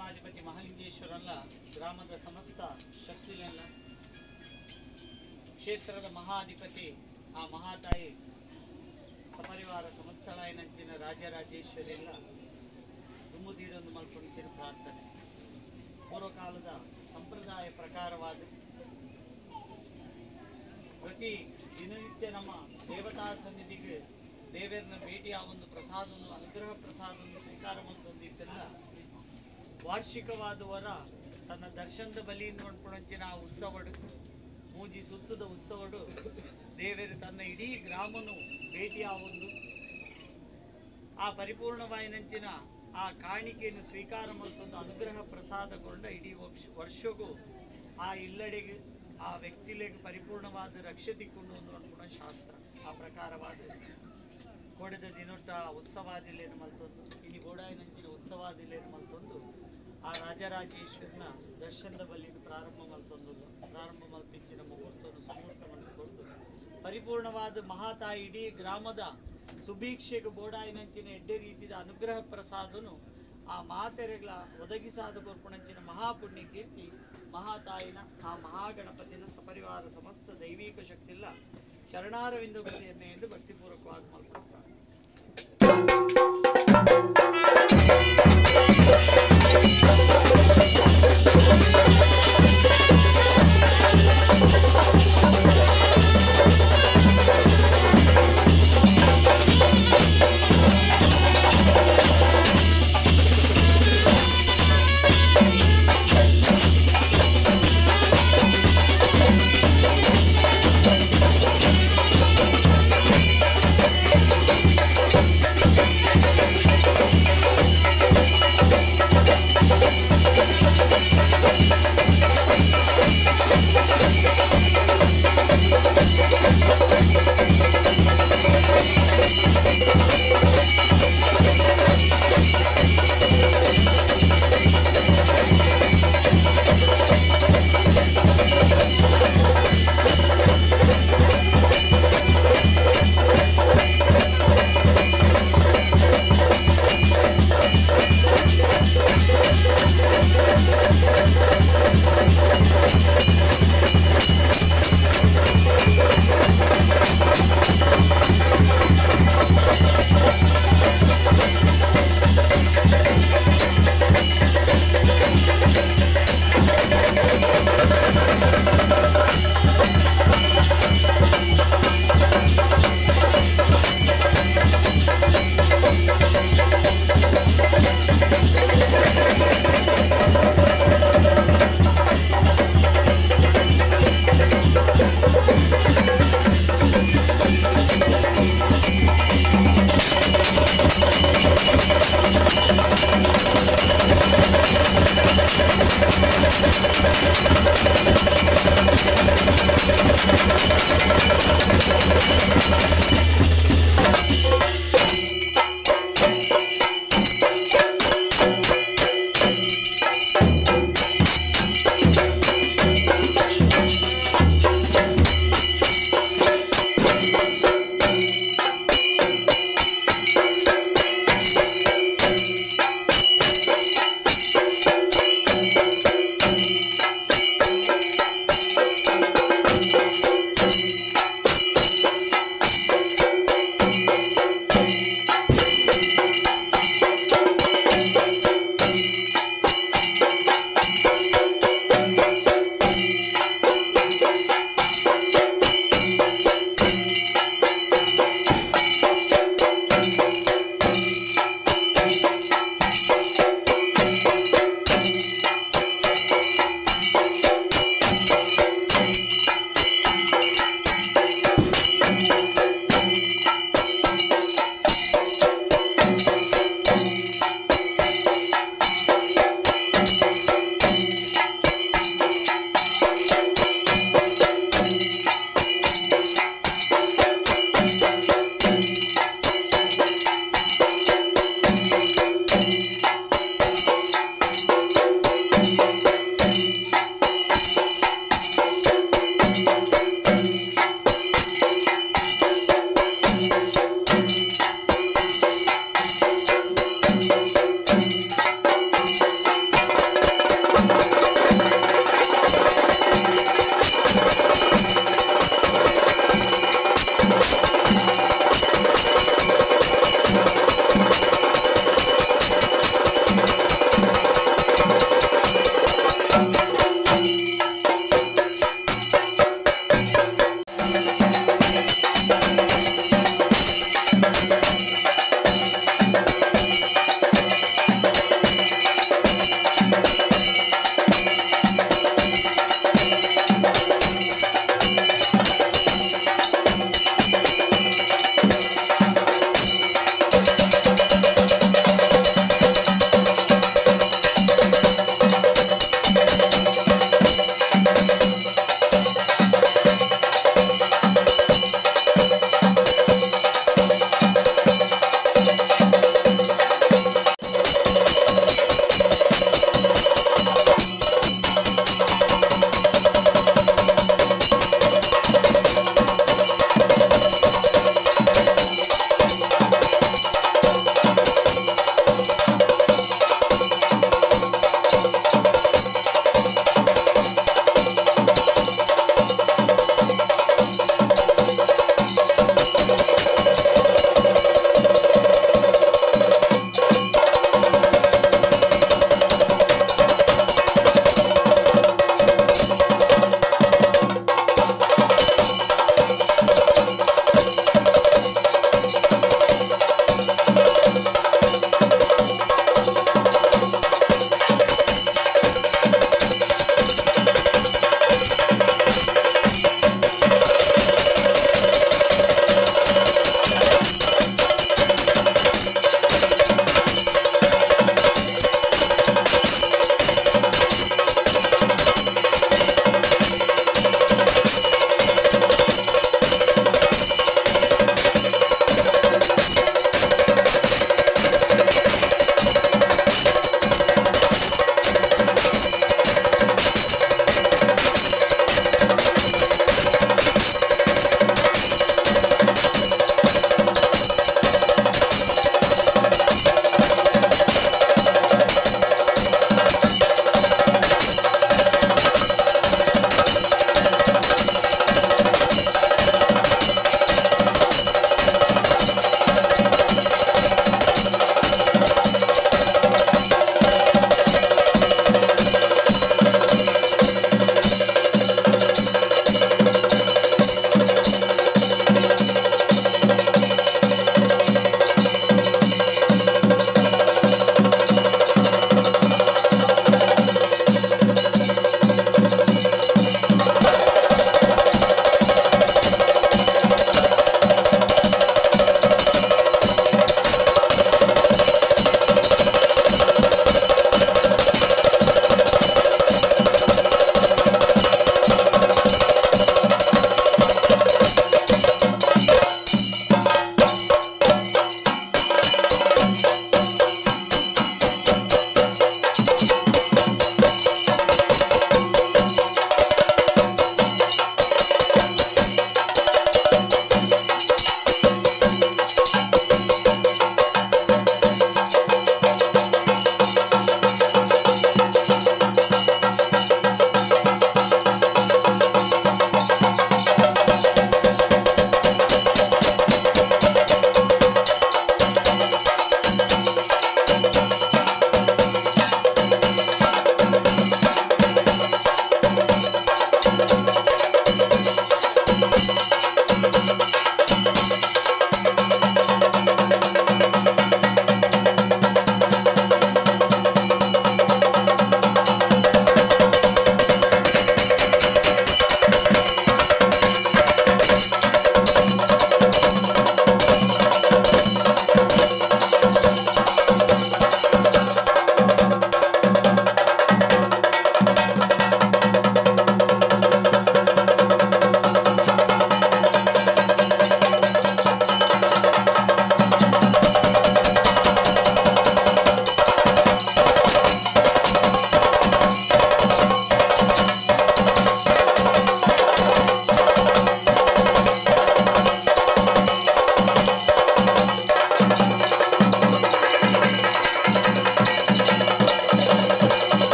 ಮಹಿಮಾಧಿಪತಿ ಮಹಾಲಿಂಗೇಶ್ವರಲ್ಲ ಗ್ರಾಮದ ಸಮಸ್ತ ಶಕ್ತಿನೆಲ್ಲ ಕ್ಷೇತ್ರದ ಮಹಾಧಿಪತಿ ಆ ಮಹಾತಾಯಿ ಸಪರಿವಾರ ಸಮಸ್ತಳಾಯನಂಚಿನ ರಾಜರಾಜೇಶ್ವರಿ ಎಲ್ಲ ದುಮ್ಮುದೀಡೊಂದು ಮಲ್ಕೊಂಡಿನ ಪ್ರಾರ್ಥನೆ ಪೂರ್ವಕಾಲದ ಸಂಪ್ರದಾಯ ಪ್ರಕಾರವಾದ ಪ್ರತಿ ದಿನನಿತ್ಯ ನಮ್ಮ ದೇವತಾ ಸನ್ನಿಧಿಗೆ ದೇವರನ್ನ ಭೇಟಿಯ ಒಂದು ಪ್ರಸಾದವನ್ನು ಅನುಗ್ರಹ ಪ್ರಸಾದವನ್ನು ಸ್ವೀಕಾರ ಹೊಂದಿದ್ದೆಲ್ಲ ವಾರ್ಷಿಕವಾದ ವರ ತನ್ನ ದರ್ಶನದ ಬಲಿಯಿಂದ ನೋಡ್ಕೊಂಡಂಚಿನ ಆ ಉತ್ಸವಡು ಮೂಜಿ ಸುತ್ತದ ಉತ್ಸವಡು ದೇವರು ತನ್ನ ಇಡೀ ಗ್ರಾಮನು ಭೇಟಿಯ ಒಂದು ಆ ಪರಿಪೂರ್ಣವಾಯಿನಂಚಿನ ಆ ಕಾಣಿಕೆಯನ್ನು ಸ್ವೀಕಾರ ಮಲ್ತೊಂದು ಅನುಗ್ರಹ ಪ್ರಸಾದಗೊಂಡ ಇಡೀ ವರ್ಷ ವರ್ಷಗೂ ಆ ಇಲ್ಲಡೆಗೆ ಆ ವ್ಯಕ್ತಿಲೆಗೆ ಪರಿಪೂರ್ಣವಾದ ರಕ್ಷೆ ತಿಕ್ಕೊಂಡು ಒಂದು ಅನ್ಕೊಂಡ ಶಾಸ್ತ್ರ ಆ ಪ್ರಕಾರವಾದ ಕೊಡೆದ ದಿನೊಟ್ಟ ಉತ್ಸವಾದಿಲ್ಲೇನು ಮಲ್ತೊಂದು ಇನಿ ಗೋಡಾಯಿನಂಚಿನ ಉತ್ಸವಾದಿಲ್ಲೇನು ಮಲ್ತೊಂದು ಆ ರಾಜರಾಜೇಶ್ವರನ ದರ್ಶನದ ಬಲ್ಲಿನ ಪ್ರಾರಂಭ ಮಲ್ತೊಂದು ಪ್ರಾರಂಭ ಮಲ್ಪಿಂಚಿನ ಮುಹೂರ್ತವನ್ನು ಸುಮೂರ್ತ ಮಲ್ಕೊಂಡು ಪರಿಪೂರ್ಣವಾದ ಮಹಾತಾಯಿ ಇಡೀ ಗ್ರಾಮದ ಸುಭೀಕ್ಷೆಗೆ ಬೋಡಾಯಿನಂಚಿನ ಎಡ್ಡೆ ರೀತಿಯ ಅನುಗ್ರಹ ಪ್ರಸಾದನು ಆ ಮಾತೆರೆಗಳ ಒದಗಿಸಾದ ಕೊರ್ಪುಣಂಚಿನ ಮಹಾಪುಣ್ಯ ಕೀರ್ತಿ ಮಹಾತಾಯಿನ ಆ ಮಹಾಗಣಪತಿನ ಸಪರಿವಾರ ಸಮಸ್ತ ದೈವಿಕ ಶಕ್ತಿಲ್ಲ ಚರಣಾರವಿಂದ ಎಂದು ಭಕ್ತಿಪೂರ್ವಕವಾದ ಮಲ್ಪಡ್ತಾರೆ